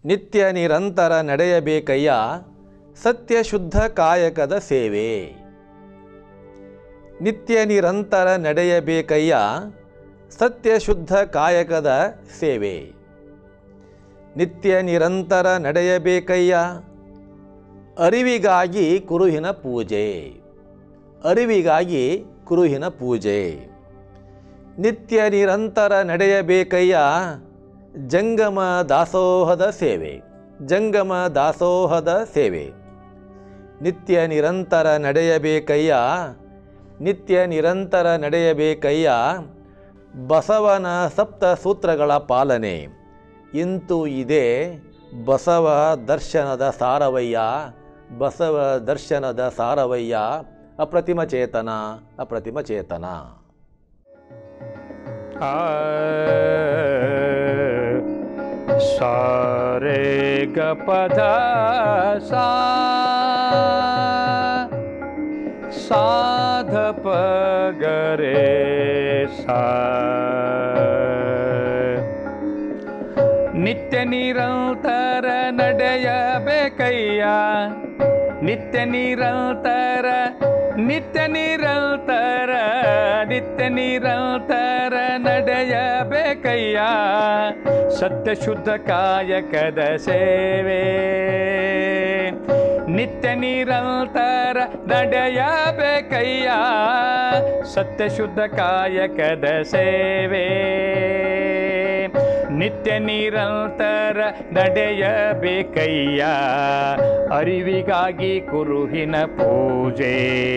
ನಿತ್ಯ ನಿರಂತರ ನಡೆಯಬೇಕಯ್ಯ ಸತ್ಯ ಶುದ್ಧ ಕಾಯಕದ ಸೇವೆ ನಿತ್ಯ ನಿರಂತರ ನಡೆಯಬೇಕಯ್ಯ ಸತ್ಯ ಶುದ್ಧ ಕಾಯಕದ ಸೇವೆ ನಿತ್ಯ ನಿರಂತರ ನಡೆಯಬೇಕಯ್ಯ ಅರಿವಿಗಾಗಿ ಕುರುಹಿನ ಪೂಜೆ ಅರಿವಿಗಾಗಿ ಕುರುಹಿನ ಪೂಜೆ ನಿತ್ಯ ನಿರಂತರ ನಡೆಯಬೇಕಯ್ಯ ಜಂಗಮ ದಾಸೋಹದ ಸೇವೆ ಜಂಗಮ ದಾಸೋಹದ ಸೇವೆ ನಿತ್ಯ ನಿರಂತರ ನಡೆಯಬೇಕಯ್ಯ ನಿತ್ಯ ನಿರಂತರ ನಡೆಯಬೇಕಯ್ಯ ಬಸವನ ಸಪ್ತ ಸೂತ್ರಗಳ ಪಾಲನೆ ಇಂತು ಇದೆ ಬಸವ ದರ್ಶನದ ಸಾರವಯ್ಯ ಬಸವ ದರ್ಶನದ ಸಾರವಯ್ಯ ಅಪ್ರತಿಮ ಚೇತನ ಅಪ್ರತಿಮ ಚೇತನ ಆ ಸಾರೆ ಗ ಪದ ಸಾ ಸಾಧ ಪಗರೆ ಸಾ ನಿತ್ಯ ನಿರಂತರ ನಡೆಯಬೇಕಯ್ಯ ನಿತ್ಯ ನಿರಂತರ ನಿತ್ಯ ನಿರಂತರ ನಿತ್ಯ ನಿರಂತರ ನಡೆಯಬೇಕಯ್ಯ ಸತ್ಯ ಶುದ್ಧ ಕಾಯಕದ ಸೇವೆ ನಿತ್ಯ ನಿರಂತರ ನಡೆಯಬೇಕಯ್ಯ ಸತ್ಯ ಶುದ್ಧ ಕಾಯಕದ ಸೇವೆ ನಿತ್ಯ ನಿರಂತರ ನಡೆಯಬೇಕಯ್ಯ ಅರಿವಿಗಾಗಿ ಕುರುಹಿನ ಪೂಜೆ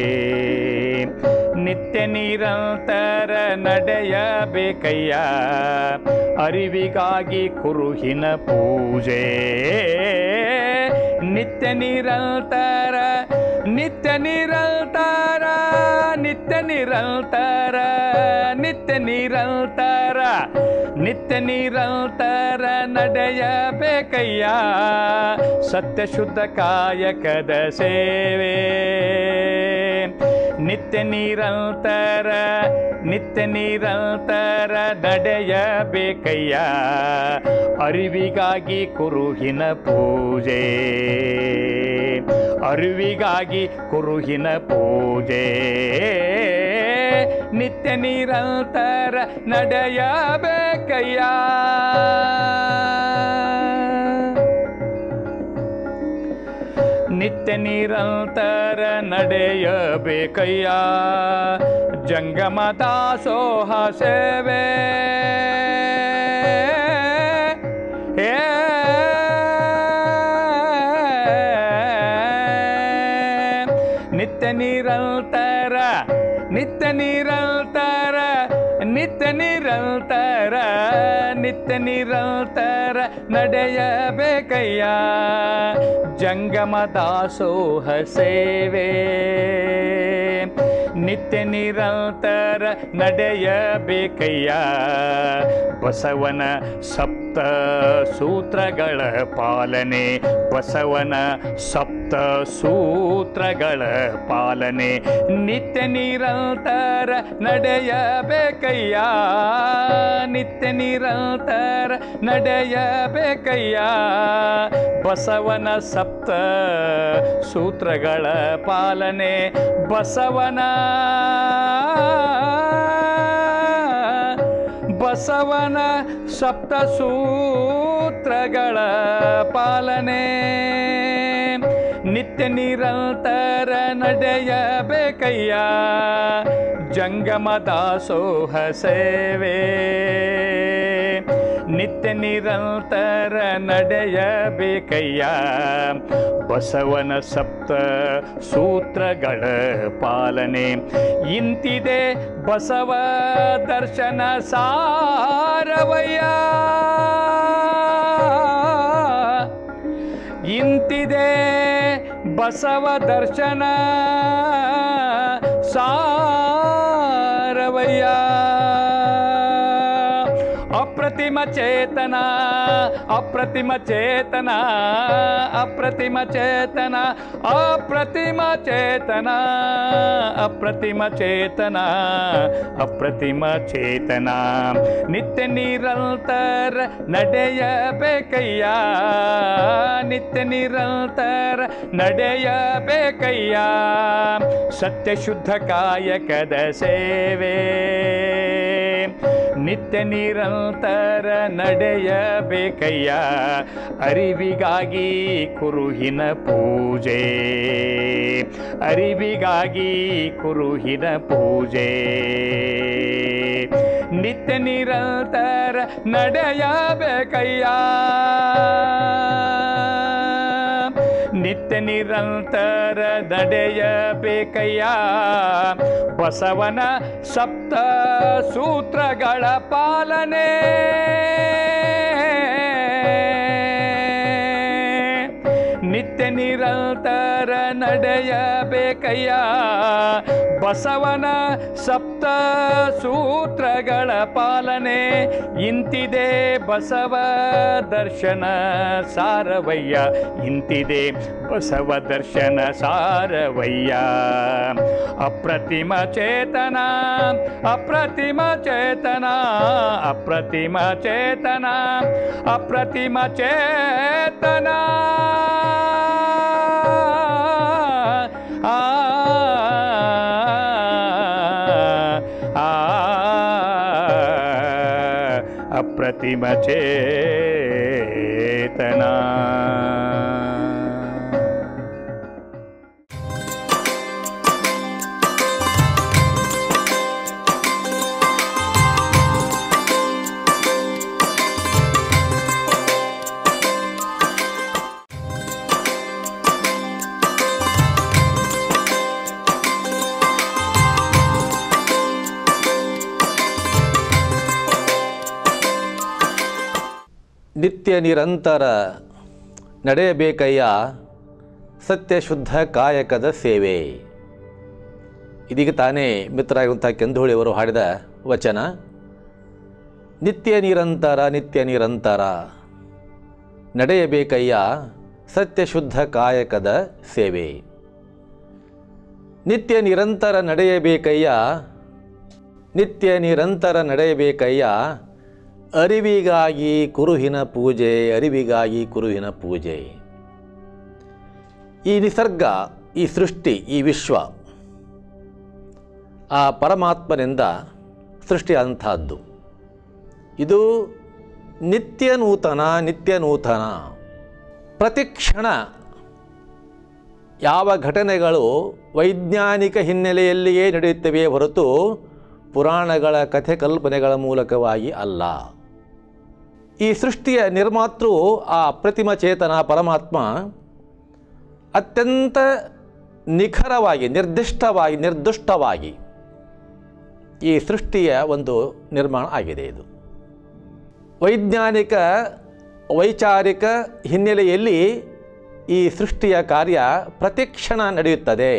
ನಿತ್ಯ ನಿರಂತರ ನಡೆಯಬೇಕಯ್ಯ ಅರಿವಿಗಾಗಿ ಕುರುಹಿನ ಪೂಜೆ ನಿತ್ಯ ನಿರಂತರ ನಿತ್ಯ ನಿರಂತರ ನಿತ್ಯ ನಿರಂತರ ನಿತ್ಯ ನಿರಂತರ ನಿತ್ಯ ನಿರಂತರ ನಡೆಯಬೇಕಯ್ಯ ಸತ್ಯ ಶುದ್ಧ ಕಾಯಕದ ಸೇವೆ ನಿತ್ಯ ನಿರಂತರ ನಿತ್ಯ ನಿರಂತರ ನಡೆಯಬೇಕಯ್ಯ ಅರಿವಿಗಾಗಿ ಕುರುಹಿನ ಪೂಜೆ ಅರಿವಿಗಾಗಿ ಕುರುಹಿನ ಪೂಜೆ ನಿತ್ಯ ನಿರಂತರ ನಡೆಯಬೇಕಯ್ಯ ನಿತ್ಯ ನಿರಂತರ ನಡೆಯಬೇಕಯ್ಯ ಜಂಗಮ ದಾಸೋಹ ಸೇವೆ ಏ ನಿತ್ಯ ನಿರಂತರ ನಿತ್ಯ ನಿರಂತರ ನಿತ್ಯ ನಿರಂತರ ನಿತ್ಯ ನಿರಂತರ ನಡೆಯಬೇಕಯ್ಯ ಜಂಗಮ ದಾಸೋಹ ಸೇವೆ ನಿತ್ಯ ನಿರಂತರ ನಡೆಯಬೇಕಯ್ಯ ಬಸವನ ಸಪ್ತ ಸೂತ್ರಗಳ ಪಾಲನೆ ಬಸವನ ಸಪ್ತ ಸೂತ್ರಗಳ ಪಾಲನೆ ನಿತ್ಯ ನಿರಂತರ ನಡೆಯಬೇಕಯ್ಯ ನಿತ್ಯ ನಿರಂತರ ನಡೆಯಬೇಕಯ್ಯ ಬಸವನ ಸಪ್ತ ಸೂತ್ರಗಳ ಪಾಲನೆ ಬಸವನ ಬಸವನ ಸಪ್ತ ಸೂತ್ರಗಳ ಪಾಲನೆ ನಿತ್ಯ ನಿರಂತರ ನಡೆಯಬೇಕಯ್ಯ ಜಂಗಮ ದಾಸೋಹ ಸೇವೆ ನಿತ್ಯ ನಿರಂತರ ನಡೆಯಬೇಕಯ್ಯ ಬಸವನ ಸಪ್ತ ಸೂತ್ರಗಳ ಪಾಲನೆ ಇಂತಿದೆ ಬಸವ ದರ್ಶನ ಸಾರವಯ್ಯ ಇಂತಿದೆ ಬಸವ ದರ್ಶನ ಸಾರವಯ್ಯ ಅಪ್ರತಿಮ ಚೇತನ ಅಪ್ರತಿಮ ಚೇತನ ಅಪ್ರತಿಮ ಚೇತನ ಅಪ್ರತಿಮ ಚೇತನ ಅಪ್ರತಿಮ ಚೇತನ ಅಪ್ರತಿಮ ಚೇತನ ನಿತ್ಯ ನಿರಂತರ ನಡೆಯಬೇಕಯ್ಯ ನಿತ್ಯ ನಿರಂತರ ನಡೆಯಬೇಕಯ್ಯ ಸತ್ಯ ಶುದ್ಧ ಕಾಯಕದ ಸೇವೆ ನಿತ್ಯ ನಿರಂತರ ನಡೆಯಬೇಕಯ್ಯ ಅರಿವಿಗಾಗಿ ಕುರುಹಿನ ಪೂಜೆ ಅರಿವಿಗಾಗಿ ಕುರುಹಿನ ಪೂಜೆ ನಿತ್ಯ ನಿರಂತರ ನಡೆಯಬೇಕಯ್ಯ ನಿತ್ಯ ನಿರಂತರ ನಡೆಯಬೇಕಯ್ಯ ಬಸವನ ಸಪ್ತ ಸೂತ್ರಗಳ ಪಾಲನೆ ನಿತ್ಯ ನಿರಂತರ ನಡೆಯಬೇಕಯ್ಯ ಬಸವನ ಸಪ್ತ ಸೂತ್ರಗಳ ಪಾಲನೆ ಇಂತಿದೆ ಬಸವ ದರ್ಶನ ಸಾರವಯ್ಯ ಇಂತಿದೆ ಬಸವ ದರ್ಶನ ಸಾರವಯ್ಯ ಅಪ್ರತಿಮ ಚೇತನ ಅಪ್ರತಿಮ ಚೇತನ ಅಪ್ರತಿಮ ಚೇತನ ಅಪ್ರತಿಮ ಚೇತನ ಆ ಆ ಅಪ್ರತಿಮ ಚೇತನ ನಿತ್ಯ ನಿರಂತರ ನಡೆಯಬೇಕಯ್ಯ ಸತ್ಯ ಶುದ್ಧ ಕಾಯಕದ ಸೇವೆ ಇದೀಗ ತಾನೇ ಮಿತ್ರರಾಗುವಂಥ ಕೆಂದೋಳಿಯವರು ಹಾಡಿದ ವಚನ ನಿತ್ಯ ನಿರಂತರ ನಿತ್ಯ ನಿರಂತರ ನಡೆಯಬೇಕಯ್ಯ ಸತ್ಯ ಶುದ್ಧ ಕಾಯಕದ ಸೇವೆ ನಿತ್ಯ ನಿರಂತರ ನಡೆಯಬೇಕಯ್ಯ ನಿತ್ಯ ನಿರಂತರ ನಡೆಯಬೇಕಯ್ಯ ಅರಿವಿಗಾಗಿ ಕುರುಹಿನ ಪೂಜೆ ಅರಿವಿಗಾಗಿ ಕುರುಹಿನ ಪೂಜೆ ಈ ನಿಸರ್ಗ ಈ ಸೃಷ್ಟಿ ಈ ವಿಶ್ವ ಆ ಪರಮಾತ್ಮನಿಂದ ಸೃಷ್ಟಿಯಾದಂಥದ್ದು ಇದು ನಿತ್ಯ ನೂತನ ನಿತ್ಯ ನೂತನ ಪ್ರತಿಕ್ಷಣ ಯಾವ ಘಟನೆಗಳು ವೈಜ್ಞಾನಿಕ ಹಿನ್ನೆಲೆಯಲ್ಲಿಯೇ ನಡೆಯುತ್ತವೆ ಹೊರತು ಪುರಾಣಗಳ ಕಥೆ ಕಲ್ಪನೆಗಳ ಮೂಲಕವಾಗಿ ಅಲ್ಲ ಈ ಸೃಷ್ಟಿಯ ನಿರ್ಮಾತೃ ಆ ಅಪ್ರತಿಮ ಚೇತನ ಪರಮಾತ್ಮ ಅತ್ಯಂತ ನಿಖರವಾಗಿ ನಿರ್ದಿಷ್ಟವಾಗಿ ನಿರ್ದುಷ್ಟವಾಗಿ ಈ ಸೃಷ್ಟಿಯ ಒಂದು ನಿರ್ಮಾಣ ಆಗಿದೆ ಇದು ವೈಜ್ಞಾನಿಕ ವೈಚಾರಿಕ ಹಿನ್ನೆಲೆಯಲ್ಲಿ ಈ ಸೃಷ್ಟಿಯ ಕಾರ್ಯ ಪ್ರತಿಕ್ಷಣ ನಡೆಯುತ್ತದೆ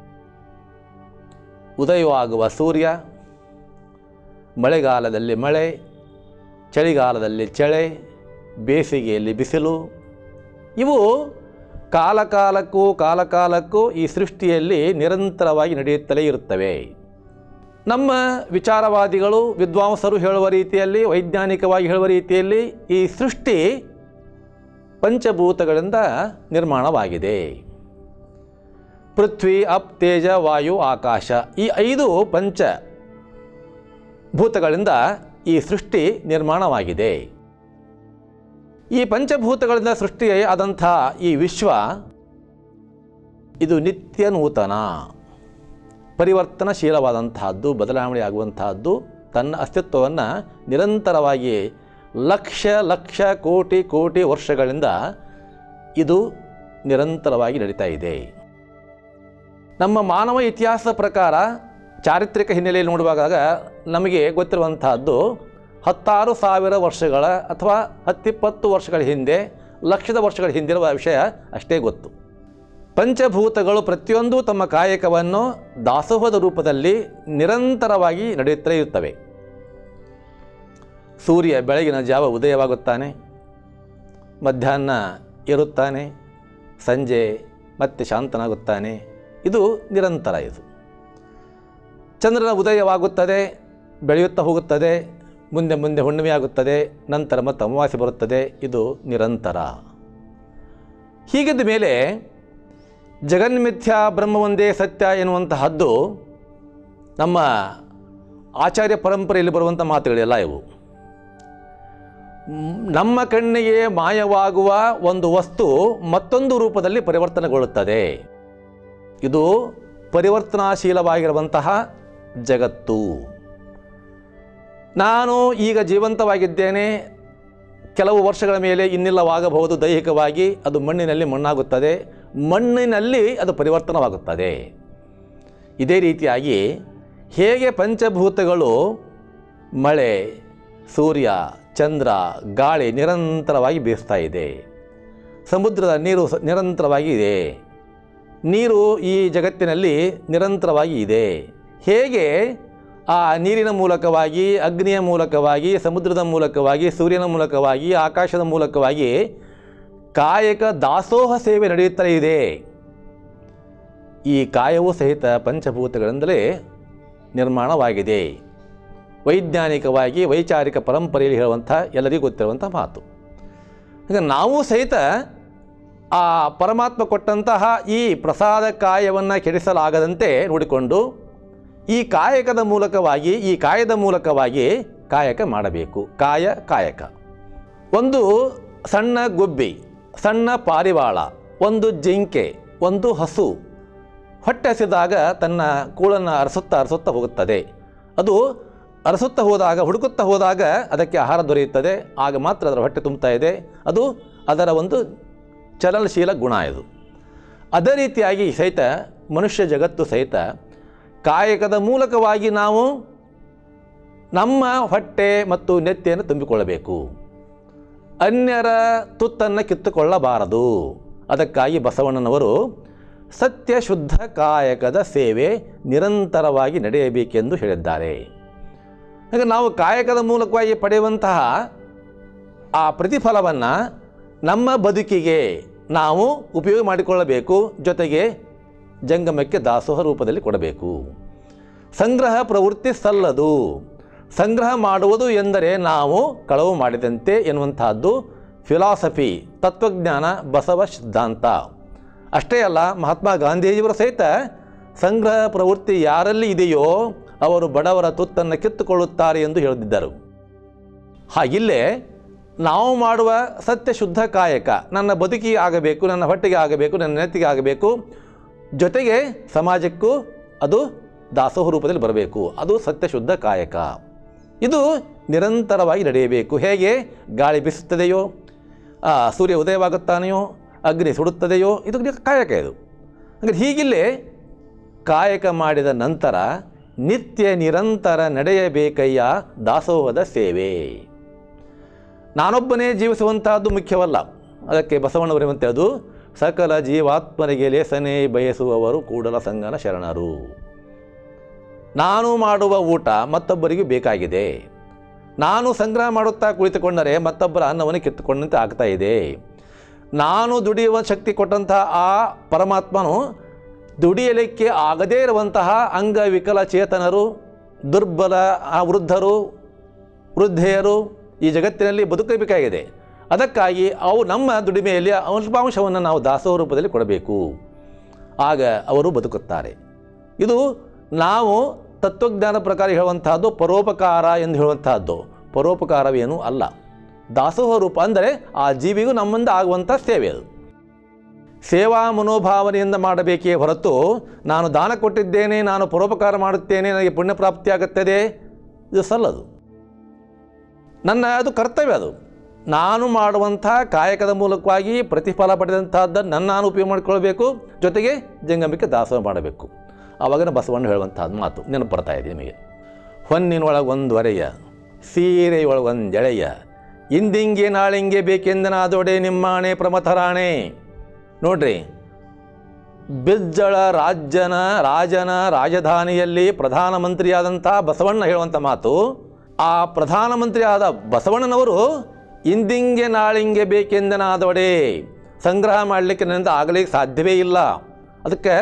ಉದಯವಾಗುವ ಸೂರ್ಯ ಮಳೆಗಾಲದಲ್ಲಿ ಮಳೆ ಚಳಿಗಾಲದಲ್ಲಿ ಚಳೆ ಬೇಸಿಗೆಯಲ್ಲಿ ಬಿಸಿಲು ಇವು ಕಾಲಕಾಲಕ್ಕೂ ಕಾಲಕಾಲಕ್ಕೂ ಈ ಸೃಷ್ಟಿಯಲ್ಲಿ ನಿರಂತರವಾಗಿ ನಡೆಯುತ್ತಲೇ ಇರುತ್ತವೆ ನಮ್ಮ ವಿಚಾರವಾದಿಗಳು ವಿದ್ವಾಂಸರು ಹೇಳುವ ರೀತಿಯಲ್ಲಿ ವೈಜ್ಞಾನಿಕವಾಗಿ ಹೇಳುವ ರೀತಿಯಲ್ಲಿ ಈ ಸೃಷ್ಟಿ ಪಂಚಭೂತಗಳಿಂದ ನಿರ್ಮಾಣವಾಗಿದೆ ಪೃಥ್ವಿ ಅಪ್ ತೇಜ ವಾಯು ಆಕಾಶ ಈ ಐದು ಪಂಚ ಭೂತಗಳಿಂದ ಈ ಸೃಷ್ಟಿ ನಿರ್ಮಾಣವಾಗಿದೆ ಈ ಪಂಚಭೂತಗಳಿಂದ ಸೃಷ್ಟಿ ಆದಂಥ ಈ ವಿಶ್ವ ಇದು ನಿತ್ಯ ನೂತನ ಪರಿವರ್ತನಶೀಲವಾದಂತಹದ್ದು ಬದಲಾವಣೆ ಆಗುವಂತಹದ್ದು ತನ್ನ ಅಸ್ತಿತ್ವವನ್ನು ನಿರಂತರವಾಗಿ ಲಕ್ಷ ಲಕ್ಷ ಕೋಟಿ ಕೋಟಿ ವರ್ಷಗಳಿಂದ ಇದು ನಿರಂತರವಾಗಿ ನಡೀತಾ ಇದೆ ನಮ್ಮ ಮಾನವ ಇತಿಹಾಸ ಪ್ರಕಾರ ಚಾರಿತ್ರಿಕ ಹಿನ್ನೆಲೆಯಲ್ಲಿ ನೋಡುವಾಗ ನಮಗೆ ಗೊತ್ತಿರುವಂತಹದ್ದು ಹತ್ತಾರು ಸಾವಿರ ವರ್ಷಗಳ ಅಥವಾ ಹತ್ತಿಪ್ಪತ್ತು ವರ್ಷಗಳ ಹಿಂದೆ ಲಕ್ಷದ ವರ್ಷಗಳ ಹಿಂದಿರುವ ವಿಷಯ ಅಷ್ಟೇ ಗೊತ್ತು ಪಂಚಭೂತಗಳು ಪ್ರತಿಯೊಂದು ತಮ್ಮ ಕಾಯಕವನ್ನು ದಾಸೋಹದ ರೂಪದಲ್ಲಿ ನಿರಂತರವಾಗಿ ನಡೆಯುತ್ತಲೇ ಇರುತ್ತವೆ ಸೂರ್ಯ ಬೆಳಗಿನ ಜಾವ ಉದಯವಾಗುತ್ತಾನೆ ಮಧ್ಯಾಹ್ನ ಇರುತ್ತಾನೆ ಸಂಜೆ ಮತ್ತೆ ಶಾಂತನಾಗುತ್ತಾನೆ ಇದು ನಿರಂತರ ಇದು ಚಂದ್ರನ ಉದಯವಾಗುತ್ತದೆ ಬೆಳೆಯುತ್ತಾ ಹೋಗುತ್ತದೆ ಮುಂದೆ ಮುಂದೆ ಹುಣ್ಣಿಮೆಯಾಗುತ್ತದೆ ನಂತರ ಮತ್ತೆ ಅಮಾವಾಸ್ಯೆ ಬರುತ್ತದೆ ಇದು ನಿರಂತರ ಹೀಗಿದ್ದ ಮೇಲೆ ಜಗನ್ಮಿಥ್ಯ ಬ್ರಹ್ಮ ಒಂದೇ ಸತ್ಯ ಎನ್ನುವಂತಹದ್ದು ನಮ್ಮ ಆಚಾರ್ಯ ಪರಂಪರೆಯಲ್ಲಿ ಬರುವಂಥ ಮಾತುಗಳೆಲ್ಲ ಇವು ಮ್, ನಮ್ಮ ಕಣ್ಣಿಗೆ ಮಾಯವಾಗುವ ಒಂದು ವಸ್ತು ಮತ್ತೊಂದು ರೂಪದಲ್ಲಿ ಪರಿವರ್ತನೆಗೊಳ್ಳುತ್ತದೆ ಇದು ಪರಿವರ್ತನಾಶೀಲವಾಗಿರುವಂತಹ ಜಗತ್ತು ನಾನು ಈಗ ಜೀವಂತವಾಗಿದ್ದೇನೆ ಕೆಲವು ವರ್ಷಗಳ ಮೇಲೆ ಇನ್ನಿಲ್ಲವಾಗಬಹುದು ದೈಹಿಕವಾಗಿ ಅದು ಮಣ್ಣಿನಲ್ಲಿ ಮಣ್ಣಾಗುತ್ತದೆ ಮಣ್ಣಿನಲ್ಲಿ ಅದು ಪರಿವರ್ತನವಾಗುತ್ತದೆ ಇದೇ ರೀತಿಯಾಗಿ ಹೇಗೆ ಪಂಚಭೂತಗಳು ಮಳೆ ಸೂರ್ಯ ಚಂದ್ರ ಗಾಳಿ ನಿರಂತರವಾಗಿ ಬೀಸ್ತಾ ಇದೆ ಸಮುದ್ರದ ನೀರು ಸ- ನಿರಂತರವಾಗಿ ಇದೆ ನೀರು ಈ ಜಗತ್ತಿನಲ್ಲಿ ನಿರಂತರವಾಗಿ ಇದೆ ಹೇಗೆ ಆ ನೀರಿನ ಮೂಲಕವಾಗಿ ಅಗ್ನಿಯ ಮೂಲಕವಾಗಿ ಸಮುದ್ರದ ಮೂಲಕವಾಗಿ ಸೂರ್ಯನ ಮೂಲಕವಾಗಿ ಆಕಾಶದ ಮೂಲಕವಾಗಿ ಕಾಯಕ ದಾಸೋಹ ಸೇವೆ ನಡೆಯುತ್ತಲೇ ಇದೆ ಈ ಕಾಯವೂ ಸಹಿತ ಪಂಚಭೂತಗಳಿಂದಲೇ ನಿರ್ಮಾಣವಾಗಿದೆ ವೈಜ್ಞಾನಿಕವಾಗಿ ವೈಚಾರಿಕ ಪರಂಪರೆಯಲ್ಲಿ ಹೇಳುವಂಥ ಎಲ್ಲರಿಗೂ ಗೊತ್ತಿರುವಂಥ ಮಾತು ಈಗ ನಾವು ಸಹಿತ ಆ ಪರಮಾತ್ಮ ಕೊಟ್ಟಂತಹ ಈ ಪ್ರಸಾದ ಕಾಯವನ್ನು ಕೆಡಿಸಲಾಗದಂತೆ ನೋಡಿಕೊಂಡು ಈ ಕಾಯಕದ ಮೂಲಕವಾಗಿ ಈ ಕಾಯದ ಮೂಲಕವಾಗಿ ಕಾಯಕ ಮಾಡಬೇಕು ಕಾಯ ಕಾಯಕ ಒಂದು ಸಣ್ಣ ಗುಬ್ಬಿ ಸಣ್ಣ ಪಾರಿವಾಳ ಒಂದು ಜಿಂಕೆ ಒಂದು ಹಸು ಹೊಟ್ಟೆ ಹಸಿದಾಗ ತನ್ನ ಕೂಳನ್ನು ಅರಸುತ್ತಾ ಅರಸುತ್ತಾ ಹೋಗುತ್ತದೆ ಅದು ಅರಸುತ್ತಾ ಹೋದಾಗ ಹುಡುಕುತ್ತಾ ಹೋದಾಗ ಅದಕ್ಕೆ ಆಹಾರ ದೊರೆಯುತ್ತದೆ ಆಗ ಮಾತ್ರ ಅದರ ಹೊಟ್ಟೆ ತುಂಬುತ್ತಾ ಇದೆ ಅದು ಅದರ ಒಂದು ಚಲನಶೀಲ ಗುಣ ಇದು ಅದೇ ರೀತಿಯಾಗಿ ಸಹಿತ ಮನುಷ್ಯ ಜಗತ್ತು ಸಹಿತ ಕಾಯಕದ ಮೂಲಕವಾಗಿ ನಾವು ನಮ್ಮ ಹೊಟ್ಟೆ ಮತ್ತು ನೆತ್ತಿಯನ್ನು ತುಂಬಿಕೊಳ್ಳಬೇಕು ಅನ್ಯರ ತುತ್ತನ್ನು ಕಿತ್ತುಕೊಳ್ಳಬಾರದು ಅದಕ್ಕಾಗಿ ಬಸವಣ್ಣನವರು ಸತ್ಯ ಶುದ್ಧ ಕಾಯಕದ ಸೇವೆ ನಿರಂತರವಾಗಿ ನಡೆಯಬೇಕೆಂದು ಹೇಳಿದ್ದಾರೆ ಹಾಗೆ ನಾವು ಕಾಯಕದ ಮೂಲಕವಾಗಿ ಪಡೆಯುವಂತಹ ಆ ಪ್ರತಿಫಲವನ್ನು ನಮ್ಮ ಬದುಕಿಗೆ ನಾವು ಉಪಯೋಗ ಮಾಡಿಕೊಳ್ಳಬೇಕು ಜೊತೆಗೆ ಜಂಗಮಕ್ಕೆ ದಾಸೋಹ ರೂಪದಲ್ಲಿ ಕೊಡಬೇಕು ಸಂಗ್ರಹ ಪ್ರವೃತ್ತಿ ಸಲ್ಲದು ಸಂಗ್ರಹ ಮಾಡುವುದು ಎಂದರೆ ನಾವು ಕಳವು ಮಾಡಿದಂತೆ ಎನ್ನುವಂತಹದ್ದು ಫಿಲಾಸಫಿ ತತ್ವಜ್ಞಾನ ಬಸವ ಸಿದ್ಧಾಂತ ಅಷ್ಟೇ ಅಲ್ಲ ಮಹಾತ್ಮ ಗಾಂಧೀಜಿಯವರು ಸಹಿತ ಸಂಗ್ರಹ ಪ್ರವೃತ್ತಿ ಯಾರಲ್ಲಿ ಇದೆಯೋ ಅವರು ಬಡವರ ತುತ್ತನ್ನು ಕಿತ್ತುಕೊಳ್ಳುತ್ತಾರೆ ಎಂದು ಹೇಳಿದ್ದರು ಹಾಗಿಲ್ಲೇ ನಾವು ಮಾಡುವ ಸತ್ಯ ಶುದ್ಧ ಕಾಯಕ ನನ್ನ ಬದುಕಿಗೆ ಆಗಬೇಕು ನನ್ನ ಹೊಟ್ಟೆಗೆ ಆಗಬೇಕು ನನ್ನ ನೆತ್ತಿಗೆ ಆಗಬೇಕು ಜೊತೆಗೆ ಸಮಾಜಕ್ಕೂ ಅದು ದಾಸೋಹ ರೂಪದಲ್ಲಿ ಬರಬೇಕು ಅದು ಸತ್ಯ ಶುದ್ಧ ಕಾಯಕ ಇದು ನಿರಂತರವಾಗಿ ನಡೆಯಬೇಕು ಹೇಗೆ ಗಾಳಿ ಬೀಸುತ್ತದೆಯೋ ಆ, ಸೂರ್ಯ ಉದಯವಾಗುತ್ತಾನೆಯೋ ಅಗ್ನಿ ಸುಡುತ್ತದೆಯೋ ಇದು ಕಾಯಕ ಇದು ಹಾಗಾದ್ರೆ ಹೀಗಿಲ್ಲೇ ಕಾಯಕ ಮಾಡಿದ ನಂತರ ನಿತ್ಯ ನಿರಂತರ ನಡೆಯಬೇಕಯ್ಯ ದಾಸೋಹದ ಸೇವೆ ನಾನೊಬ್ಬನೇ ಜೀವಿಸುವಂತಹದ್ದು ಮುಖ್ಯವಲ್ಲ ಅದಕ್ಕೆ ಬಸವಣ್ಣವರೆಂತೆ ಅದು ಸಕಲ ಜೀವಾತ್ಮರಿಗೆ ಲೇಸನೆ ಬಯಸುವವರು ಕೂಡಲ ಸಂಗನ ಶರಣರು ನಾನು ಮಾಡುವ ಊಟ ಮತ್ತೊಬ್ಬರಿಗೂ ಬೇಕಾಗಿದೆ ನಾನು ಸಂಗ್ರಹ ಮಾಡುತ್ತಾ ಕುಳಿತುಕೊಂಡರೆ ಮತ್ತೊಬ್ಬರ ಅನ್ನವನ್ನು ಕಿತ್ತುಕೊಂಡಂತೆ ಆಗ್ತಾ ಇದೆ ನಾನು ದುಡಿಯುವ ಶಕ್ತಿ ಕೊಟ್ಟಂತಹ ಆ ಪರಮಾತ್ಮನು ದುಡಿಯಲಿಕ್ಕೆ ಆಗದೇ ಇರುವಂತಹ ಅಂಗವಿಕಲ ಚೇತನರು ದುರ್ಬಲ ಆ ವೃದ್ಧರು ವೃದ್ಧೆಯರು ಈ ಜಗತ್ತಿನಲ್ಲಿ ಬದುಕಬೇಕಾಗಿದೆ ಅದಕ್ಕಾಗಿ ಅವು ನಮ್ಮ ದುಡಿಮೆಯಲ್ಲಿ ಅಲ್ಪಾಂಶವನ್ನು ನಾವು ದಾಸೋಹ ರೂಪದಲ್ಲಿ ಕೊಡಬೇಕು ಆಗ ಅವರು ಬದುಕುತ್ತಾರೆ ಇದು ನಾವು ತತ್ವಜ್ಞಾನ ಪ್ರಕಾರ ಹೇಳುವಂತಹದ್ದು ಪರೋಪಕಾರ ಎಂದು ಹೇಳುವಂತಹದ್ದು ಪರೋಪಕಾರವೇನೂ ಅಲ್ಲ ದಾಸೋಹ ರೂಪ ಅಂದರೆ ಆ ಜೀವಿಗೂ ನಮ್ಮಿಂದ ಆಗುವಂಥ ಸೇವೆ ಅದು ಸೇವಾ ಮನೋಭಾವನೆಯಿಂದ ಮಾಡಬೇಕೇ ಹೊರತು ನಾನು ದಾನ ಕೊಟ್ಟಿದ್ದೇನೆ ನಾನು ಪರೋಪಕಾರ ಮಾಡುತ್ತೇನೆ ನನಗೆ ಪುಣ್ಯ ಪ್ರಾಪ್ತಿಯಾಗುತ್ತದೆ ಇದು ಸಲ್ಲದು ನನ್ನ ಅದು ಕರ್ತವ್ಯ ಅದು ನಾನು ಮಾಡುವಂಥ ಕಾಯಕದ ಮೂಲಕವಾಗಿ ಪ್ರತಿಫಲ ಪಡೆದಂತಹದ್ದನ್ನು ನನ್ನ ನಾನು ಉಪಯೋಗ ಮಾಡಿಕೊಳ್ಬೇಕು ಜೊತೆಗೆ ಜಂಗಮಕ್ಕೆ ದಾಸೋಹ ಮಾಡಬೇಕು ಆವಾಗ ಬಸವಣ್ಣ ಹೇಳುವಂಥದ್ದು ಮಾತು ನೆನಪು ಬರ್ತಾ ಇದೆ ನಿಮಗೆ ಹೊನ್ನಿನೊಳಗೆ ಒಂದು ಒರೆಯ ಸೀರೆಯೊಳಗೆ ಒಂದು ಜಳೆಯ ಇಂದಿಂಗೆ ನಾಳಿಂಗೆ ಬೇಕೆಂದನಾದೊಡೆ ನಿಮ್ಮಾಣೆ ಪ್ರಮಥರಾಣೆ ನೋಡ್ರಿ ಬಿಜ್ಜಳ ರಾಜ್ಯನ ರಾಜನ ರಾಜಧಾನಿಯಲ್ಲಿ ಪ್ರಧಾನಮಂತ್ರಿಯಾದಂಥ ಬಸವಣ್ಣ ಹೇಳುವಂಥ ಮಾತು ಆ ಪ್ರಧಾನಮಂತ್ರಿಯಾದ ಬಸವಣ್ಣನವರು ಇಂದಿಂಗೆ ನಾಳಿಂಗೆ ಬೇಕೆಂದನಾದೊಡೆ ಸಂಗ್ರಹ ಮಾಡಲಿಕ್ಕೆ ನನ್ನಿಂದ ಆಗಲಿಕ್ಕೆ ಸಾಧ್ಯವೇ ಇಲ್ಲ ಅದಕ್ಕೆ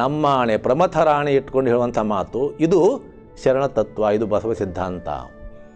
ನಮ್ಮಾಣೆ ಪ್ರಮಥ ರಾಣಿ ಇಟ್ಕೊಂಡು ಹೇಳುವಂಥ ಮಾತು ಇದು ಶರಣ ತತ್ವ ಇದು ಬಸವ ಸಿದ್ಧಾಂತ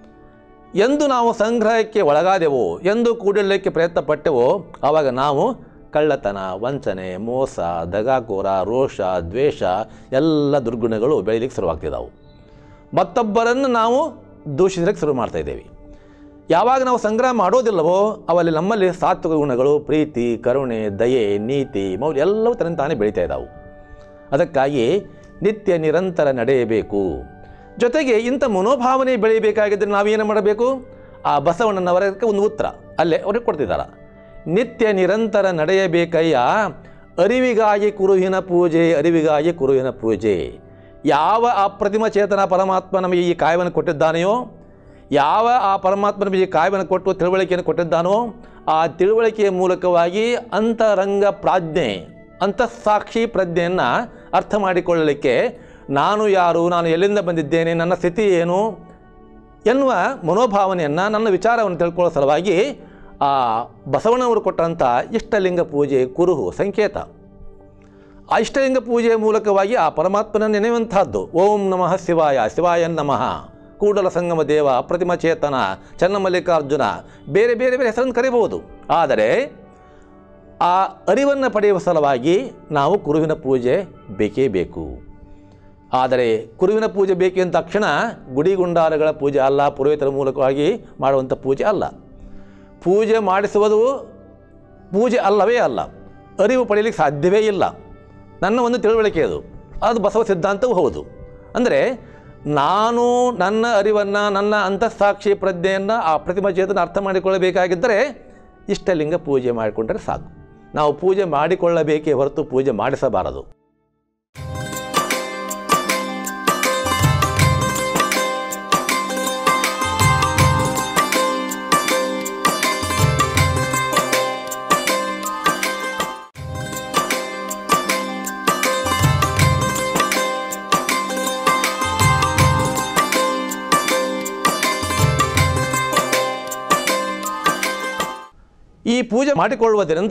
ಎಂದು ನಾವು ಸಂಗ್ರಹಕ್ಕೆ ಒಳಗಾದೆವೋ ಎಂದು ಕೂಡಿಡಲಿಕ್ಕೆ ಪ್ರಯತ್ನ ಪಟ್ಟೆವೋ ಆವಾಗ ನಾವು ಕಳ್ಳತನ ವಂಚನೆ ಮೋಸ ದಗಾಕೋರ ರೋಷ ದ್ವೇಷ ಎಲ್ಲ ದುರ್ಗುಣಗಳು ಬೆಳೀಲಿಕ್ಕೆ ಶುರುವಾಗ್ತಿದ್ದಾವೆ ಮತ್ತೊಬ್ಬರನ್ನು ನಾವು ದೂಷಿಸಲಿಕ್ಕೆ ಶುರು ಮಾಡ್ತಾ ಇದ್ದೇವೆ ಯಾವಾಗ ನಾವು ಸಂಗ್ರಹ ಮಾಡೋದಿಲ್ಲವೋ ಅವಲ್ಲಿ ನಮ್ಮಲ್ಲಿ ಸಾತ್ವಿಕ ಗುಣಗಳು ಪ್ರೀತಿ ಕರುಣೆ ದಯೆ ನೀತಿ ಮೌಲ್ಯ ಎಲ್ಲವೂ ತನ್ನ ತಾನೇ ಬೆಳೀತಾ ಇದ್ದಾವೆ ಅದಕ್ಕಾಗಿ ನಿತ್ಯ ನಿರಂತರ ನಡೆಯಬೇಕು ಜೊತೆಗೆ ಇಂಥ ಮನೋಭಾವನೆ ಬೆಳೆಯಬೇಕಾಗಿದ್ದರೆ ನಾವೇನು ಮಾಡಬೇಕು ಆ ಬಸವಣ್ಣನವರಕ್ಕೆ ಒಂದು ಉತ್ತರ ಅಲ್ಲೇ ಅವ್ರಿಗೆ ಕೊಡ್ತಿದ್ದಾರೆ ನಿತ್ಯ ನಿರಂತರ ನಡೆಯಬೇಕಯ್ಯ ಅರಿವಿಗಾಗಿ ಕುರುಹಿನ ಪೂಜೆ ಅರಿವಿಗಾಗಿ ಕುರುಹಿನ ಪೂಜೆ ಯಾವ ಅಪ್ರತಿಮ ಚೇತನ ಪರಮಾತ್ಮ ನಮಗೆ ಈ ಕಾಯವನ್ನು ಕೊಟ್ಟಿದ್ದಾನೆಯೋ ಯಾವ ಆ ಪರಮಾತ್ಮ ನಮಗೆ ಈ ಕಾಯವನ್ನು ಕೊಟ್ಟು ತಿಳುವಳಿಕೆಯನ್ನು ಕೊಟ್ಟಿದ್ದಾನೋ ಆ ತಿಳುವಳಿಕೆಯ ಮೂಲಕವಾಗಿ ಅಂತರಂಗ ಪ್ರಾಜ್ಞೆ ಅಂತಃಸಾಕ್ಷಿ ಪ್ರಜ್ಞೆಯನ್ನು ಅರ್ಥ ಮಾಡಿಕೊಳ್ಳಲಿಕ್ಕೆ ನಾನು ಯಾರು ನಾನು ಎಲ್ಲಿಂದ ಬಂದಿದ್ದೇನೆ ನನ್ನ ಸ್ಥಿತಿ ಏನು ಎನ್ನುವ ಮನೋಭಾವನೆಯನ್ನು ನನ್ನ ವಿಚಾರವನ್ನು ತಿಳ್ಕೊಳ್ಳೋ ಸಲುವಾಗಿ ಆ ಬಸವಣ್ಣವರು ಕೊಟ್ಟಂಥ ಇಷ್ಟಲಿಂಗ ಪೂಜೆ ಕುರುಹು ಸಂಕೇತ ಆ ಇಷ್ಟಲಿಂಗ ಪೂಜೆಯ ಮೂಲಕವಾಗಿ ಆ ಪರಮಾತ್ಮನ ನೆನೆಯುವಂತಹದ್ದು ಓಂ ನಮಃ ಶಿವಾಯ ಶಿವಾಯ ನಮಃ ಕೂಡಲ ಸಂಗಮ ದೇವ ಅಪ್ರತಿಮ ಚೇತನ ಚನ್ನಮಲ್ಲಿಕಾರ್ಜುನ ಬೇರೆ ಬೇರೆ ಬೇರೆ ಹೆಸರನ್ನು ಕರೀಬಹುದು ಆದರೆ ಆ ಅರಿವನ್ನು ಪಡೆಯುವ ಸಲುವಾಗಿ ನಾವು ಕುರುವಿನ ಪೂಜೆ ಬೇಕೇ ಬೇಕು ಆದರೆ ಕುರುವಿನ ಪೂಜೆ ಬೇಕು ಅಂತ ತಕ್ಷಣ ಗುಡಿ ಗುಂಡಾರಗಳ ಪೂಜೆ ಅಲ್ಲ ಪುರೋಹಿತರ ಮೂಲಕವಾಗಿ ಮಾಡುವಂಥ ಪೂಜೆ ಅಲ್ಲ ಪೂಜೆ ಮಾಡಿಸುವುದು ಪೂಜೆ ಅಲ್ಲವೇ ಅಲ್ಲ ಅರಿವು ಪಡೆಯಲಿಕ್ಕೆ ಸಾಧ್ಯವೇ ಇಲ್ಲ ನನ್ನ ಒಂದು ತಿಳುವಳಿಕೆ ಅದು ಅದು ಬಸವ ಸಿದ್ಧಾಂತವೂ ಹೌದು ಅಂದರೆ ನಾನು ನನ್ನ ಅರಿವನ್ನು ನನ್ನ ಅಂತಃಸಾಕ್ಷಿ ಪ್ರಜ್ಞೆಯನ್ನು ಆ ಪ್ರತಿಮಾ ಚೇತನ ಅರ್ಥ ಮಾಡಿಕೊಳ್ಳಬೇಕಾಗಿದ್ದರೆ ಇಷ್ಟಲಿಂಗ ಪೂಜೆ ಮಾಡಿಕೊಂಡ್ರೆ ಸಾಕು ನಾವು ಪೂಜೆ ಮಾಡಿಕೊಳ್ಳಬೇಕೇ ಹೊರತು ಪೂಜೆ ಮಾಡಿಸಬಾರದು ಈ ಪೂಜೆ ಮಾಡಿಕೊಳ್ಳುವುದರಿಂದ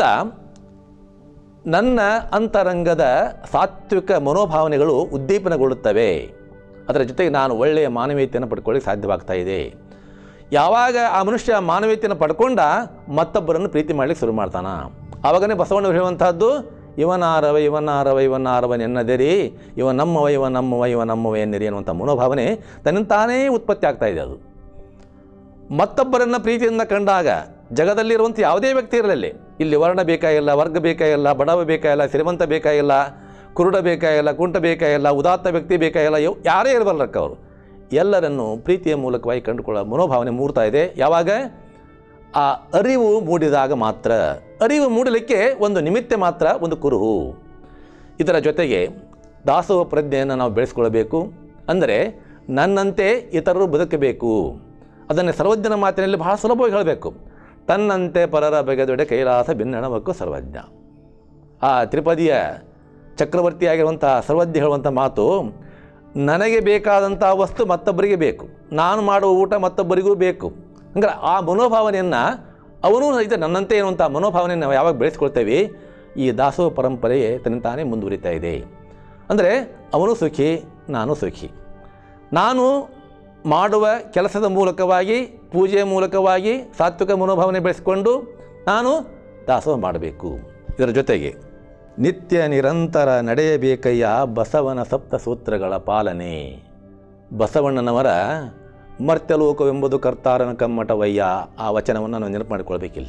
ನನ್ನ ಅಂತರಂಗದ ಸಾತ್ವಿಕ ಮನೋಭಾವನೆಗಳು ಉದ್ದೀಪನಗೊಳ್ಳುತ್ತವೆ ಅದರ ಜೊತೆಗೆ ನಾನು ಒಳ್ಳೆಯ ಮಾನವೀಯತೆಯನ್ನು ಪಡ್ಕೊಳ್ಳಿಕ್ಕೆ ಸಾಧ್ಯವಾಗ್ತಾ ಇದೆ ಯಾವಾಗ ಆ ಮನುಷ್ಯ ಮಾನವೀಯತೆಯನ್ನು ಪಡ್ಕೊಂಡ ಮತ್ತೊಬ್ಬರನ್ನು ಪ್ರೀತಿ ಮಾಡಲಿಕ್ಕೆ ಶುರು ಮಾಡ್ತಾನ ಆವಾಗನೇ ಬಸವಣ್ಣವರು ಹೇಳುವಂತಹದ್ದು ಇವನಾರವ ಇವನಾರವ ಇವನಾರವ ಎನ್ನದಿರಿ ಇವ ನಮ್ಮವ ಇವ ನಮ್ಮವ ಇವ ನಮ್ಮವ ಎನ್ನಿರಿ ಅನ್ನುವಂಥ ಮನೋಭಾವನೆ ತನ್ನಿಂದ ತಾನೇ ಉತ್ಪತ್ತಿ ಆಗ್ತಾ ಇದೆ ಅದು ಮತ್ತೊಬ್ಬರನ್ನು ಪ್ರೀತಿಯಿಂದ ಕಂಡಾಗ ಜಗದಲ್ಲಿರುವಂಥ ಯಾವುದೇ ವ್ಯಕ್ತಿ ಇರಲಿ ಇಲ್ಲಿ ವರ್ಣ ಬೇಕಾಗಿಲ್ಲ ವರ್ಗ ಬೇಕಾಗಿಲ್ಲ ಬಡವ ಬೇಕಾಗಿಲ್ಲ ಶ್ರೀಮಂತ ಬೇಕಾಗಿಲ್ಲ ಕುರುಡ ಬೇಕಾಗಿಲ್ಲ ಕುಂಟ ಬೇಕಾಗಿಲ್ಲ ಉದಾತ್ತ ವ್ಯಕ್ತಿ ಬೇಕಾಗಿಲ್ಲ ಯವ್- ಯಾರೇ ಇರಬಲ್ಲರಕ್ಕ ಅವರು ಎಲ್ಲರನ್ನು ಪ್ರೀತಿಯ ಮೂಲಕವಾಗಿ ಕಂಡುಕೊಳ್ಳೋ ಮನೋಭಾವನೆ ಮೂಡ್ತಾ ಇದೆ ಯಾವಾಗ ಆ ಅರಿವು ಮೂಡಿದಾಗ ಮಾತ್ರ ಅರಿವು ಮೂಡಲಿಕ್ಕೆ ಒಂದು ನಿಮಿತ್ತ ಮಾತ್ರ ಒಂದು ಕುರುಹು ಇದರ ಜೊತೆಗೆ ದಾಸೋಹ ಪ್ರಜ್ಞೆಯನ್ನು ನಾವು ಬೆಳೆಸ್ಕೊಳ್ಬೇಕು ಅಂದರೆ ನನ್ನಂತೆ ಇತರರು ಬದುಕಬೇಕು ಅದನ್ನು ಸರ್ವಜ್ಞನ ಮಾತಿನಲ್ಲಿ ಬಹಳ ಸುಲಭವಾಗಿ ಹೇಳಬೇಕು ತನ್ನಂತೆ ಪರರ ಬಗೆದೊಡೆ ಕೈಲಾಸ ಭಿನ್ನಣವಕ್ಕೂ ಸರ್ವಜ್ಞ ಆ ತ್ರಿಪದಿಯ ಚಕ್ರವರ್ತಿಯಾಗಿರುವಂಥ ಸರ್ವಜ್ಞ ಹೇಳುವಂಥ ಮಾತು ನನಗೆ ಬೇಕಾದಂಥ ವಸ್ತು ಮತ್ತೊಬ್ಬರಿಗೆ ಬೇಕು ನಾನು ಮಾಡುವ ಊಟ ಮತ್ತೊಬ್ಬರಿಗೂ ಬೇಕು ಅಂದ್ರೆ ಆ ಮನೋಭಾವನೆಯನ್ನು ಅವನು ಸಹಿತ ನನ್ನಂತೆ ಇರುವಂಥ ಮನೋಭಾವನೆಯನ್ನು ನಾವು ಯಾವಾಗ ಬೆಳೆಸ್ಕೊಳ್ತೇವೆ ಈ ದಾಸೋಹ ಪರಂಪರೆಯೇ ತನ್ನ ತಾನೇ ಮುಂದುವರಿತಾ ಇದೆ ಅಂದರೆ ಅವನು ಸುಖಿ ನಾನು ಸುಖಿ ನಾನು ಮಾಡುವ ಕೆಲಸದ ಮೂಲಕವಾಗಿ ಪೂಜೆಯ ಮೂಲಕವಾಗಿ ಸಾತ್ವಿಕ ಮನೋಭಾವನೆ ಬೆಳೆಸಿಕೊಂಡು ನಾನು ದಾಸೋಹ ಮಾಡಬೇಕು ಇದರ ಜೊತೆಗೆ ನಿತ್ಯ ನಿರಂತರ ನಡೆಯಬೇಕಯ್ಯ ಬಸವನ ಸಪ್ತ ಸೂತ್ರಗಳ ಪಾಲನೆ ಬಸವಣ್ಣನವರ ಮರ್ತ್ಯಲೋಕವೆಂಬುದು ಕರ್ತಾರನ ಕಮ್ಮಟವಯ್ಯ ಆ ವಚನವನ್ನು ನಾವು ನೆನಪು ಮಾಡಿಕೊಳ್ಬೇಕಿಲ್ಲ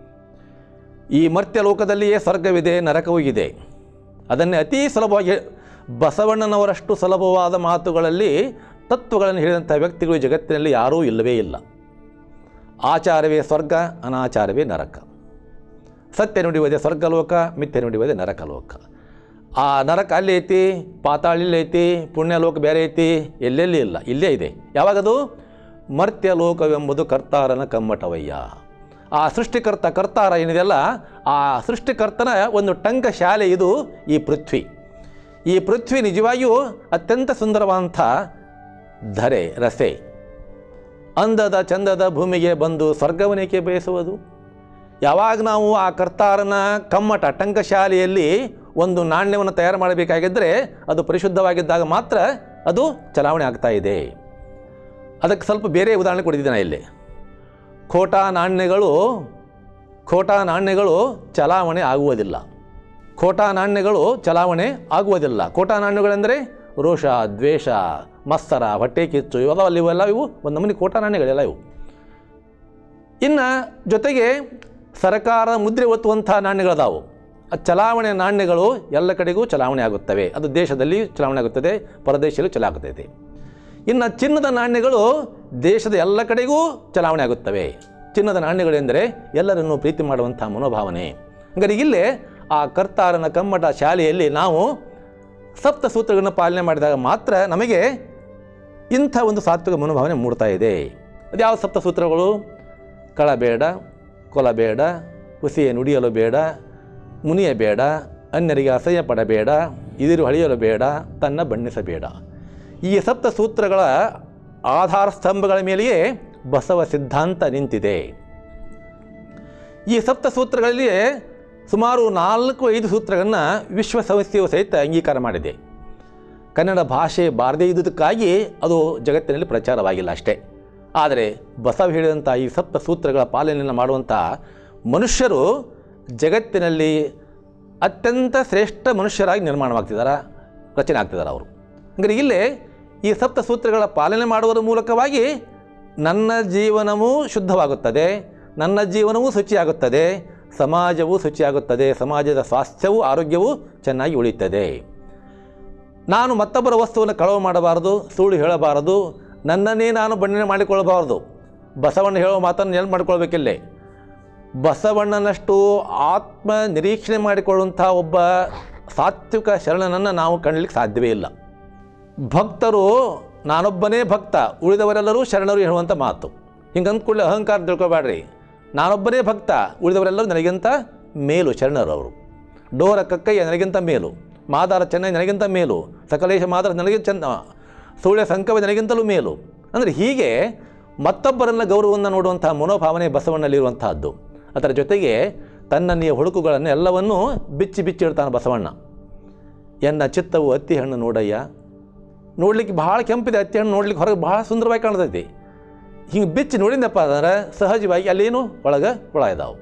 ಈ ಮರ್ತ್ಯಲೋಕದಲ್ಲಿಯೇ ಸ್ವರ್ಗವಿದೆ ನರಕವೂ ಇದೆ ಅದನ್ನೇ ಅತೀ ಸುಲಭವಾಗಿ ಬಸವಣ್ಣನವರಷ್ಟು ಸುಲಭವಾದ ಮಾತುಗಳಲ್ಲಿ ತತ್ವಗಳನ್ನು ಹೇಳಿದಂಥ ವ್ಯಕ್ತಿಗಳು ಜಗತ್ತಿನಲ್ಲಿ ಯಾರೂ ಇಲ್ಲವೇ ಇಲ್ಲ ಆಚಾರವೇ ಸ್ವರ್ಗ ಅನಾಚಾರವೇ ನರಕ ಸತ್ಯ ನುಡಿಯುವುದೇ ಸ್ವರ್ಗಲೋಕ ಮಿಥ್ಯ ನುಡಿಯುವುದೇ ನರಕಲೋಕ ಆ ನರಕ ಅಲ್ಲಿ ಐತಿ ಪಾತಾಳ ಇಲ್ಲಿ ಐತಿ ಪುಣ್ಯಲೋಕ ಬೇರೆ ಐತಿ ಎಲ್ಲೆಲ್ಲಿ ಇಲ್ಲ ಇಲ್ಲೇ ಇದೆ ಯಾವಾಗದು ಮರ್ತ್ಯಲೋಕವೆಂಬುದು ಕರ್ತಾರನ ಕಮ್ಮಟವಯ್ಯ ಆ ಸೃಷ್ಟಿಕರ್ತ ಕರ್ತಾರ ಏನಿದೆಯಲ್ಲ ಆ ಸೃಷ್ಟಿಕರ್ತನ ಒಂದು ಟಂಕ ಶಾಲೆ ಇದು ಈ ಪೃಥ್ವಿ ಈ ಪೃಥ್ವಿ ನಿಜವಾಗಿಯೂ ಅತ್ಯಂತ ಸುಂದರವಾದಂಥ ಧರೆ ರಸೆ ಅಂದದ ಚಂದದ ಭೂಮಿಗೆ ಬಂದು ಸ್ವರ್ಗವನೇಕೆ ಬಯಸುವುದು ಯಾವಾಗ ನಾವು ಆ ಕರ್ತಾರನ ಕಮ್ಮಟ ಟಂಕಶಾಲೆಯಲ್ಲಿ ಒಂದು ನಾಣ್ಯವನ್ನು ತಯಾರು ಮಾಡಬೇಕಾಗಿದ್ದರೆ ಅದು ಪರಿಶುದ್ಧವಾಗಿದ್ದಾಗ ಮಾತ್ರ ಅದು ಚಲಾವಣೆ ಆಗ್ತಾ ಇದೆ ಅದಕ್ಕೆ ಸ್ವಲ್ಪ ಬೇರೆ ಉದಾಹರಣೆ ಕೊಟ್ಟಿದ್ದೀನಿ ಇಲ್ಲಿ ಖೋಟಾ ನಾಣ್ಯಗಳು ಖೋಟಾ ನಾಣ್ಯಗಳು ಚಲಾವಣೆ ಆಗುವುದಿಲ್ಲ ಖೋಟಾ ನಾಣ್ಯಗಳು ಚಲಾವಣೆ ಆಗುವುದಿಲ್ಲ ಖೋಟಾ ನಾಣ್ಯಗಳೆಂದರೆ ರೋಷ ದ್ವೇಷ ಮತ್ಸರ ಹೊಟ್ಟೆ ಕಿಚ್ಚು ಇವೆಲ್ಲ ಅಲ್ಲಿ ಇವೆಲ್ಲ ಇವು ಒಂದು ನಮೂನಿ ಖೋಟಾ ನಾಣ್ಯಗಳೆಲ್ಲ ಇವು ಇನ್ನು ಜೊತೆಗೆ ಸರ್ಕಾರ ಮುದ್ರೆ ಒತ್ತುವಂಥ ನಾಣ್ಯಗಳದಾವು ಆ ಚಲಾವಣೆ ನಾಣ್ಯಗಳು ಎಲ್ಲ ಕಡೆಗೂ ಚಲಾವಣೆ ಆಗುತ್ತವೆ ಅದು ದೇಶದಲ್ಲಿ ಚಲಾವಣೆ ಆಗುತ್ತದೆ ಪರದೇಶದಲ್ಲೂ ಚಲಾಗುತ್ತದೆ ಇನ್ನು ಚಿನ್ನದ ನಾಣ್ಯಗಳು ದೇಶದ ಎಲ್ಲ ಕಡೆಗೂ ಚಲಾವಣೆ ಆಗುತ್ತವೆ ಚಿನ್ನದ ನಾಣ್ಯಗಳೆಂದರೆ ಎಲ್ಲರನ್ನೂ ಪ್ರೀತಿ ಮಾಡುವಂಥ ಮನೋಭಾವನೆ ಹಾಗಾದ್ರೆ ಇಲ್ಲೇ ಆ ಕರ್ತಾರನ ಕಮ್ಮಟ ಶಾಲೆಯಲ್ಲಿ ನಾವು ಸಪ್ತ ಸೂತ್ರಗಳನ್ನು ಪಾಲನೆ ಮಾಡಿದಾಗ ಮಾತ್ರ ನಮಗೆ ಇಂಥ ಒಂದು ಸಾತ್ವಿಕ ಮನೋಭಾವನೆ ಮೂಡ್ತಾ ಇದೆ ಅದ್ಯಾವ ಸಪ್ತ ಸೂತ್ರಗಳು ಕಳಬೇಡ ಕೊಲಬೇಡ ಹುಸಿಯ ನುಡಿಯಲು ಬೇಡ ಮುನಿಯಬೇಡ ಅನ್ಯರಿಗೆ ಅಸಹ್ಯ ಪಡಬೇಡ ಇದಿರು ಹಳಿಯಲು ಬೇಡ ತನ್ನ ಬಣ್ಣಿಸಬೇಡ ಈ ಸಪ್ತ ಸೂತ್ರಗಳ ಆಧಾರ ಸ್ತಂಭಗಳ ಮೇಲೆಯೇ ಬಸವ ಸಿದ್ಧಾಂತ ನಿಂತಿದೆ ಈ ಸಪ್ತ ಸೂತ್ರಗಳಲ್ಲಿ ಸುಮಾರು ನಾಲ್ಕು ಐದು ಸೂತ್ರಗಳನ್ನು ವಿಶ್ವಸಂಸ್ಥೆಯು ಸಹಿತ ಅಂಗೀಕಾರ ಮಾಡಿದೆ ಕನ್ನಡ ಭಾಷೆ ಬಾರದೇ ಇದ್ದುದಕ್ಕಾಗಿ ಅದು ಜಗತ್ತಿನಲ್ಲಿ ಪ್ರಚಾರವಾಗಿಲ್ಲ ಅಷ್ಟೇ ಆದರೆ ಬಸವ ಹೇಳಿದಂಥ ಈ ಸಪ್ತ ಸೂತ್ರಗಳ ಪಾಲನೆಯನ್ನು ಮಾಡುವಂಥ ಮನುಷ್ಯರು ಜಗತ್ತಿನಲ್ಲಿ ಅತ್ಯಂತ ಶ್ರೇಷ್ಠ ಮನುಷ್ಯರಾಗಿ ನಿರ್ಮಾಣವಾಗ್ತಿದ್ದಾರೆ ರಚನೆ ಆಗ್ತಿದ್ದಾರೆ ಅವರು ಅಂದರೆ ಇಲ್ಲಿ ಈ ಸಪ್ತ ಸೂತ್ರಗಳ ಪಾಲನೆ ಮಾಡುವುದರ ಮೂಲಕವಾಗಿ ನನ್ನ ಜೀವನವೂ ಶುದ್ಧವಾಗುತ್ತದೆ ನನ್ನ ಜೀವನವೂ ಶುಚಿಯಾಗುತ್ತದೆ ಸಮಾಜವೂ ಶುಚಿಯಾಗುತ್ತದೆ ಸಮಾಜದ ಸ್ವಾಸ್ಥ್ಯವೂ ಆರೋಗ್ಯವೂ ಚೆನ್ನಾಗಿ ಉಳಿಯುತ್ತದೆ ನಾನು ಮತ್ತೊಬ್ಬರ ವಸ್ತುವನ್ನು ಕಳವು ಮಾಡಬಾರದು ಸುಳ್ಳು ಹೇಳಬಾರದು ನನ್ನನ್ನೇ ನಾನು ಬಣ್ಣನೆ ಮಾಡಿಕೊಳ್ಳಬಾರದು ಬಸವಣ್ಣ ಹೇಳೋ ಮಾತನ್ನು ನೆನಪು ಮಾಡಿಕೊಳ್ಬೇಕಿಲ್ಲೇ ಬಸವಣ್ಣನಷ್ಟು ಆತ್ಮ ನಿರೀಕ್ಷಣೆ ಮಾಡಿಕೊಳ್ಳುವಂಥ ಒಬ್ಬ ಸಾತ್ವಿಕ ಶರಣನನ್ನು ನಾವು ಕಾಣಲಿಕ್ಕೆ ಸಾಧ್ಯವೇ ಇಲ್ಲ ಭಕ್ತರು ನಾನೊಬ್ಬನೇ ಭಕ್ತ ಉಳಿದವರೆಲ್ಲರೂ ಶರಣರು ಹೇಳುವಂಥ ಮಾತು ಹಿಂಗೆ ಅಂದ್ಕೊಳ್ಳಿ ಅಹಂಕಾರ ತಿಳ್ಕೊಬೇಡ್ರಿ ನಾನೊಬ್ಬನೇ ಭಕ್ತ ಉಳಿದವರೆಲ್ಲರೂ ನನಗಿಂತ ಮೇಲು ಶರಣರು ಅವರು ಡೋರ ಕಕ್ಕಯ್ಯ ನನಗಿಂತ ಮೇಲು ಮಾದಾರ ಚೆನ್ನೈ ನನಗಿಂತ ಮೇಲು ಸಕಲೇಶ ಮಾದಾರ ನನಗೆ ಚೆನ್ನ ಸುಳ್ಯ ಸಂಕವ ನನಗಿಂತಲೂ ಮೇಲು ಅಂದರೆ ಹೀಗೆ ಮತ್ತೊಬ್ಬರನ್ನ ಗೌರವವನ್ನು ನೋಡುವಂಥ ಮನೋಭಾವನೆ ಬಸವಣ್ಣಲ್ಲಿರುವಂತಹದ್ದು ಅದರ ಜೊತೆಗೆ ತನ್ನ ಹುಡುಕುಗಳನ್ನು ಎಲ್ಲವನ್ನೂ ಬಿಚ್ಚಿ ಬಿಚ್ಚಿ ಇಡ್ತಾನೆ ಬಸವಣ್ಣ ಎನ್ನ ಚಿತ್ತವು ಅತ್ತಿ ಹಣ್ಣು ನೋಡಯ್ಯ ನೋಡ್ಲಿಕ್ಕೆ ಭಾಳ ಕೆಂಪಿದೆ ಅತ್ತಿ ಹಣ್ಣು ನೋಡ್ಲಿಕ್ಕೆ ಹೊರಗೆ ಭಾಳ ಸುಂದರವಾಗಿ ಕಾಣ್ತೈತಿ ಹಿಂಗೆ ಬಿಚ್ಚಿ ನೋಡಿದ್ನಪ್ಪ ಅಂದ್ರೆ ಸಹಜವಾಗಿ ಅಲ್ಲೇನು ಒಳಗೆ ಹುಳ ಇದಾವೆ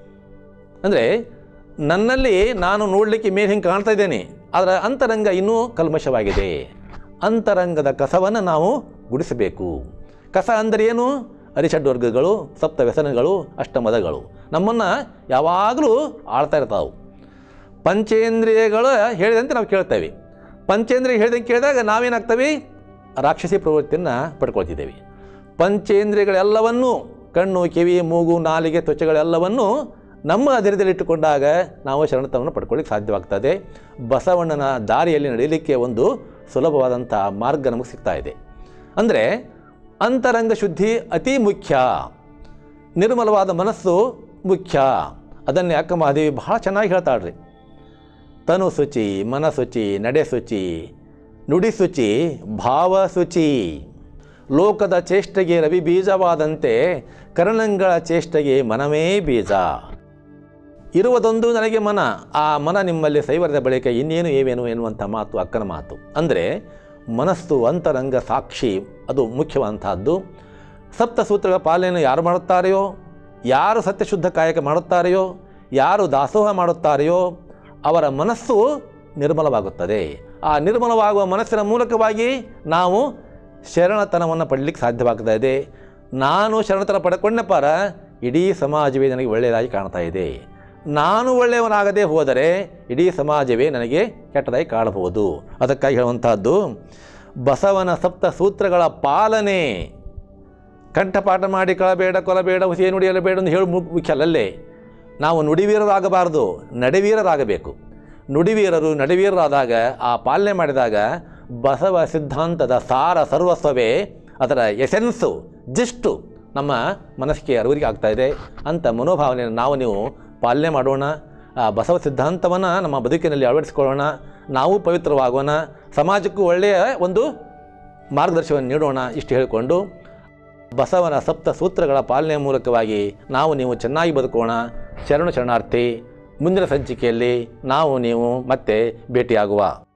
ಅಂದರೆ ನನ್ನಲ್ಲಿ ನಾನು ನೋಡಲಿಕ್ಕೆ ಮೇಲೆ ಹಿಂಗೆ ಕಾಣ್ತಾ ಇದ್ದೇನೆ ಆದರೆ ಅಂತರಂಗ ಇನ್ನೂ ಕಲ್ಮಶವಾಗಿದೆ ಅಂತರಂಗದ ಕಸವನ್ನು ನಾವು ಗುಡಿಸಬೇಕು ಕಸ ಅಂದರೆ ಏನು ಅರಿಷಡ್ವರ್ಗಗಳು ಸಪ್ತ ವ್ಯಸನಗಳು ಅಷ್ಟಮದಗಳು ನಮ್ಮನ್ನು ಯಾವಾಗಲೂ ಆಳ್ತಾ ಇರ್ತಾವೆ ಪಂಚೇಂದ್ರಿಯಗಳು ಹೇಳಿದಂತೆ ನಾವು ಕೇಳ್ತೇವೆ ಪಂಚೇಂದ್ರಿಯ ಹೇಳಿದಂಗೆ ಕೇಳಿದಾಗ ನಾವೇನಾಗ್ತೇವೆ ರಾಕ್ಷಸಿ ಪ್ರವೃತ್ತಿಯನ್ನು ಪಡ್ಕೊಳ್ತಿದ್ದೇವೆ ಪಂಚೇಂದ್ರಿಯಗಳೆಲ್ಲವನ್ನೂ ಕಣ್ಣು ಕಿವಿ ಮೂಗು ನಾಲಿಗೆ ತ್ವಚೆಗಳೆಲ್ಲವನ್ನೂ ನಮ್ಮ ಅಧೀನದಲ್ಲಿಟ್ಟುಕೊಂಡಾಗ ನಾವು ಶರಣತನವನ್ನು ಪಡ್ಕೊಳ್ಳಿಕ್ಕೆ ಸಾಧ್ಯವಾಗ್ತದೆ ಬಸವಣ್ಣನ ದಾರಿಯಲ್ಲಿ ನಡೆಯಲಿಕ್ಕೆ ಒಂದು ಸುಲಭವಾದಂಥ ಮಾರ್ಗ ನಮಗೆ ಸಿಗ್ತಾ ಇದೆ ಅಂದರೆ ಅಂತರಂಗ ಶುದ್ಧಿ ಅತಿ ಮುಖ್ಯ ನಿರ್ಮಲವಾದ ಮನಸ್ಸು ಮುಖ್ಯ ಅದನ್ನೇ ಅಕ್ಕ ಮಹಾದೇವಿ ಬಹಳ ಚೆನ್ನಾಗಿ ಹೇಳ್ತಾಳ್ರಿ ತನು ಶುಚಿ ಮನಶುಚಿ ನಡೆ ಶುಚಿ ನುಡಿ ಶುಚಿ ಭಾವ ಶುಚಿ ಲೋಕದ ಚೇಷ್ಟೆಗೆ ರವಿ ಬೀಜವಾದಂತೆ ಕರ್ಣಂಗಳ ಚೇಷ್ಟೆಗೆ ಮನವೇ ಬೀಜ ಇರುವುದೊಂದು ನನಗೆ ಮನ ಆ ಮನ ನಿಮ್ಮಲ್ಲಿ ಸೈವರದ ಬಳಿಕ ಇನ್ನೇನು ಏವೇನು ಎನ್ನುವಂಥ ಮಾತು ಅಕ್ಕನ ಮಾತು ಅಂದರೆ ಮನಸ್ಸು ಅಂತರಂಗ ಸಾಕ್ಷಿ ಅದು ಮುಖ್ಯವಾದಂತಹದ್ದು ಸಪ್ತ ಸೂತ್ರಗಳ ಪಾಲನೆಯನ್ನು ಯಾರು ಮಾಡುತ್ತಾರೆಯೋ ಯಾರು ಸತ್ಯಶುದ್ಧ ಕಾಯಕ ಮಾಡುತ್ತಾರೆಯೋ ಯಾರು ದಾಸೋಹ ಮಾಡುತ್ತಾರೆಯೋ ಅವರ ಮನಸ್ಸು ನಿರ್ಮಲವಾಗುತ್ತದೆ ಆ ನಿರ್ಮಲವಾಗುವ ಮನಸ್ಸಿನ ಮೂಲಕವಾಗಿ ನಾವು ಶರಣತನವನ್ನು ಪಡಲಿಕ್ಕೆ ಸಾಧ್ಯವಾಗ್ತಾ ಇದೆ ನಾನು ಶರಣತನ ಪಡ್ಕೊಂಡಪ್ಪಾರ ಇಡೀ ಸಮಾಜವೇ ನನಗೆ ಒಳ್ಳೆಯದಾಗಿ ಕಾಣ್ತಾ ಇದೆ ನಾನು ಒಳ್ಳೆಯವನಾಗದೇ ಹೋದರೆ ಇಡೀ ಸಮಾಜವೇ ನನಗೆ ಕೆಟ್ಟದಾಗಿ ಕಾಣಬಹುದು ಅದಕ್ಕಾಗಿ ಹೇಳುವಂತಹದ್ದು ಬಸವನ ಸಪ್ತ ಸೂತ್ರಗಳ ಪಾಲನೆ ಕಂಠಪಾಠ ಮಾಡಿ ಕಳಬೇಡ ಕೊಲಬೇಡ ಹುಸಿಯ ನುಡಿಯಲು ಬೇಡ ಅಂತ ಹೇಳಿ ಮು- ಮುಖ್ಯ ಅಲ್ಲಲ್ಲೇ ನಾವು ನುಡಿವೀರರಾಗಬಾರದು ನಡೆವೀರರಾಗಬೇಕು ನುಡಿವೀರರು ನಡೆವೀರರಾದಾಗ ಆ ಪಾಲನೆ ಮಾಡಿದಾಗ ಬಸವ ಸಿದ್ಧಾಂತದ ಸಾರ ಸರ್ವಸ್ವವೇ ಅದರ ಎಸೆನ್ಸು ಜಿಷ್ಟು ನಮ್ಮ ಮನಸ್ಸಿಗೆ ಅರಿವಿಗೆ ಆಗ್ತಾ ಇದೆ ಅಂಥ ಮನೋಭಾವನೆಯನ್ನು ನಾವು ನೀವು ಪಾಲನೆ ಮಾಡೋಣ ಆ ಬಸವ ಸಿದ್ಧಾಂತವನ್ನು ನಮ್ಮ ಬದುಕಿನಲ್ಲಿ ಅಳವಡಿಸಿಕೊಳ್ಳೋಣ ನಾವು ಪವಿತ್ರವಾಗೋಣ ಸಮಾಜಕ್ಕೂ ಒಳ್ಳೆಯ ಒಂದು ಮಾರ್ಗದರ್ಶನವನ್ನು ನೀಡೋಣ ಇಷ್ಟು ಹೇಳಿಕೊಂಡು ಬಸವನ ಸಪ್ತ ಸೂತ್ರಗಳ ಪಾಲನೆಯ ಮೂಲಕವಾಗಿ ನಾವು ನೀವು ಚೆನ್ನಾಗಿ ಬದುಕೋಣ ಶರಣು ಶರಣಾರ್ಥಿ ಮುಂದಿನ ಸಂಚಿಕೆಯಲ್ಲಿ ನಾವು ನೀವು ಮತ್ತೆ ಭೇಟಿಯಾಗುವ